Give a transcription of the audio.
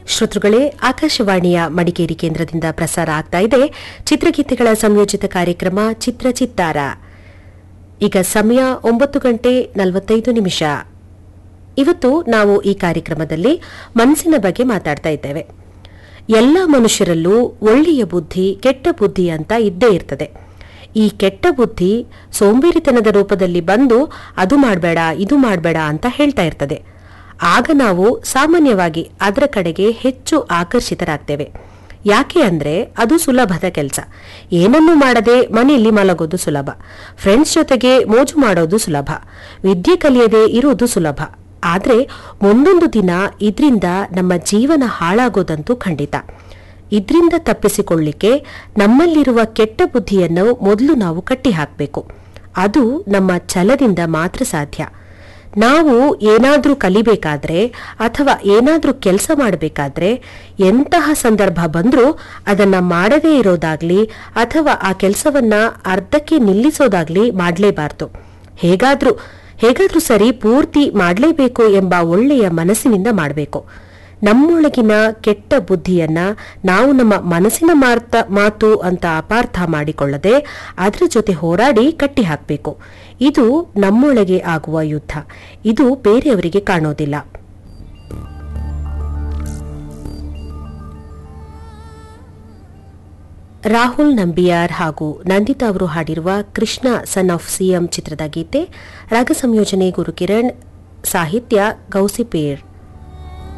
ಶ್ರೋತೃಗಳೇ ಆಕಾಶವಾಣಿಯ ಮಡಿಕೇರಿ ಕೇಂದ್ರದಿಂದ ಪ್ರಸಾರ ಆಗ್ತಾ ಇದೆ ಚಿತ್ರಗೀತೆಗಳ ಸಂಯೋಜಿತ ಕಾರ್ಯಕ್ರಮ ಚಿತ್ರಚಿತ್ತಾರ ಈಗ ಸಮಯ ಒಂಬತ್ತು ಗಂಟೆ ನಲವತ್ತೈದು ನಿಮಿಷ ಇವತ್ತು ನಾವು ಈ ಕಾರ್ಯಕ್ರಮದಲ್ಲಿ ಮನಸ್ಸಿನ ಬಗ್ಗೆ ಮಾತಾಡ್ತಾ ಇದ್ದೇವೆ ಎಲ್ಲ ಮನುಷ್ಯರಲ್ಲೂ ಒಳ್ಳೆಯ ಬುದ್ಧಿ ಕೆಟ್ಟ ಬುದ್ಧಿ ಅಂತ ಇದ್ದೇ ಇರ್ತದೆ ಈ ಕೆಟ್ಟ ಬುದ್ಧಿ ಸೋಂಬೇರಿತನದ ರೂಪದಲ್ಲಿ ಬಂದು ಅದು ಮಾಡಬೇಡ ಇದು ಮಾಡಬೇಡ ಅಂತ ಹೇಳ್ತಾ ಇರ್ತದೆ ಆಗ ನಾವು ಸಾಮಾನ್ಯವಾಗಿ ಅದರ ಕಡೆಗೆ ಹೆಚ್ಚು ಆಕರ್ಷಿತರಾಗ್ತೇವೆ ಯಾಕೆ ಅಂದ್ರೆ ಅದು ಸುಲಭದ ಕೆಲಸ ಏನನ್ನೂ ಮಾಡದೆ ಮನೆಯಲ್ಲಿ ಮಲಗೋದು ಸುಲಭ ಫ್ರೆಂಡ್ಸ್ ಜೊತೆಗೆ ಮೋಜು ಮಾಡೋದು ಸುಲಭ ವಿದ್ಯೆ ಕಲಿಯದೆ ಇರೋದು ಸುಲಭ ಆದ್ರೆ ಮುಂದೊಂದು ದಿನ ಇದರಿಂದ ನಮ್ಮ ಜೀವನ ಹಾಳಾಗೋದಂತೂ ಖಂಡಿತ ಇದರಿಂದ ತಪ್ಪಿಸಿಕೊಳ್ಳಿಕ್ಕೆ ನಮ್ಮಲ್ಲಿರುವ ಕೆಟ್ಟ ಬುದ್ಧಿಯನ್ನು ಮೊದಲು ನಾವು ಕಟ್ಟಿ ಹಾಕಬೇಕು ಅದು ನಮ್ಮ ಛಲದಿಂದ ಮಾತ್ರ ಸಾಧ್ಯ ನಾವು ಏನಾದ್ರೂ ಕಲಿಬೇಕಾದ್ರೆ ಅಥವಾ ಏನಾದ್ರೂ ಕೆಲಸ ಮಾಡಬೇಕಾದ್ರೆ ಎಂತಹ ಸಂದರ್ಭ ಬಂದ್ರೂ ಅದನ್ನ ಮಾಡದೇ ಇರೋದಾಗ್ಲಿ ಅಥವಾ ಆ ಕೆಲಸವನ್ನ ಅರ್ಧಕ್ಕೆ ನಿಲ್ಲಿಸೋದಾಗ್ಲಿ ಮಾಡಲೇಬಾರ್ದು ಹೇಗಾದ್ರೂ ಹೇಗಾದ್ರೂ ಸರಿ ಪೂರ್ತಿ ಮಾಡಲೇಬೇಕು ಎಂಬ ಒಳ್ಳೆಯ ಮನಸ್ಸಿನಿಂದ ಮಾಡಬೇಕು ನಮ್ಮೊಳಗಿನ ಕೆಟ್ಟ ಬುದ್ಧಿಯನ್ನ ನಾವು ನಮ್ಮ ಮನಸ್ಸಿನ ಮಾರ್ತ ಮಾತು ಅಂತ ಅಪಾರ್ಥ ಮಾಡಿಕೊಳ್ಳದೆ ಅದರ ಜೊತೆ ಹೋರಾಡಿ ಕಟ್ಟಿ ಹಾಕಬೇಕು ಇದು ನಮ್ಮೊಳಗೆ ಆಗುವ ಯುದ್ಧ ಇದು ಬೇರೆಯವರಿಗೆ ಕಾಣೋದಿಲ್ಲ ರಾಹುಲ್ ನಂಬಿಯಾರ್ ಹಾಗೂ ನಂದಿತಾ ಅವರು ಹಾಡಿರುವ ಕೃಷ್ಣ ಸನ್ ಆಫ್ ಸಿಎಂ ಚಿತ್ರದ ಗೀತೆ ರಾಗ ಸಂಯೋಜನೆ ಗುರುಕಿರಣ್ ಸಾಹಿತ್ಯ ಗೌಸಿಪೇರ್